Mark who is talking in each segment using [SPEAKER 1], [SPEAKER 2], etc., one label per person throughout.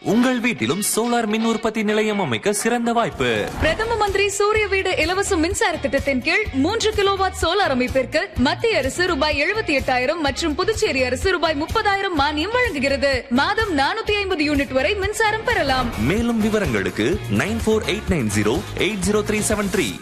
[SPEAKER 1] உங்கள் வீட்டிலும் சோலார் மின் உற்பத்தி நிலையம் அமைக்க சிறந்த வாய்ப்பு
[SPEAKER 2] பிரதம மந்திரி சூரிய வீடு இலவச மின்சார திட்டத்தின் கீழ் மூன்று கிலோவாட் சோலார் அமைப்பிற்கு மத்திய அரசு ரூபாய் எழுபத்தி எட்டாயிரம் மற்றும் புதுச்சேரி அரசு ரூபாய் முப்பதாயிரம் மானியம் வழங்குகிறது மாதம் நானூத்தி ஐம்பது யூனிட் வரை மின்சாரம் பெறலாம்
[SPEAKER 1] மேலும் விவரங்களுக்கு nine four eight nine zero eight zero three seven three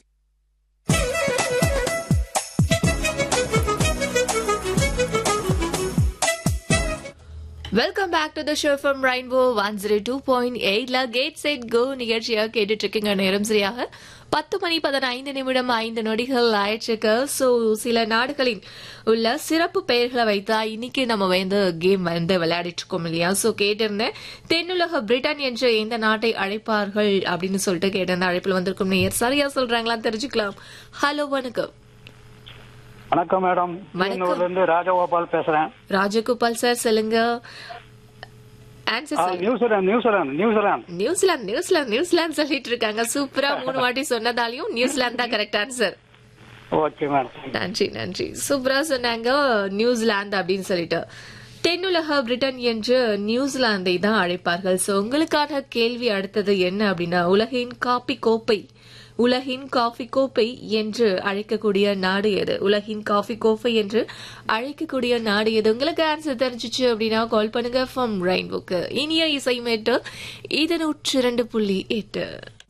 [SPEAKER 3] welcome back to the show from rainbow one zero two point எயிட்ல கேட் செட் கோ நிகழ்ச்சியாக கேட்டுட்டு இருக்கீங்க நேரம் சரியாக பத்து மணி பதினைந்து நிமிடம் ஐந்து நொடிகள் ஆயிடுச்சுக்கு ஸோ சில நாடுகளின் உள்ள சிறப்பு பெயர்களை வைத்தா இன்னைக்கு நம்ம வந்து கேம் வந்து விளையாடிட்டு இருக்கோம் இல்லையா ஸோ கேட்டிருந்தேன் தென்னுலக பிரிட்டன் என்ற எந்த நாட்டை அழைப்பார்கள் அப்படின்னு சொல்லிட்டு கேட்டிருந்த அழைப்பில் வந்திருக்கும் நேயர் சரியா சொல்றாங்களா தெரிஞ்சுக்கலாம் ஹலோ வணக்கம்
[SPEAKER 4] வணக்கம் மேடம்
[SPEAKER 3] வணக்கம்.
[SPEAKER 4] இன்னூர்ல இருந்து ராஜகோபால் பேசுறேன்
[SPEAKER 3] ராஜகோபால் சார் சொல்லுங்க ஆன்சர்
[SPEAKER 4] ஆ,
[SPEAKER 3] சொல்லுங்க
[SPEAKER 4] New Zealand New Zealand New Zealand
[SPEAKER 3] New Zealand New Zealand New Zealand சொல்லிட்டு இருக்காங்க சூப்பரா மூணு வாட்டி சொன்னதாலையும் நியூசிலாந்து தான் கரெக்ட் ஆன்சர்
[SPEAKER 4] ஓகே மேடம்
[SPEAKER 3] நன்றி நன்றி சூப்பரா சொன்னாங்க நியூசிலாந்து அப்படின்னு சொல்லிட்டு தென்னுலக பிரிட்டன் என்று நியூசிலாந்தை தான் அழைப்பார்கள் சோ உங்களுக்கான கேள்வி அடுத்தது என்ன அப்படின்னா உலகின் காப்பி கோப்பை உலகின் காஃபி கோப்பை என்று அழைக்கக்கூடிய நாடு எது உலகின் காஃபி கோப்பை என்று அழைக்கக்கூடிய நாடு எது உங்களுக்கு ஆன்சர் தெரிஞ்சிச்சு அப்படின்னா கால் பண்ணுங்க ஃப்ரம் ரெயின்புக்கு இனிய இசை மேட்டு இது நூற்றி இரண்டு புள்ளி எட்டு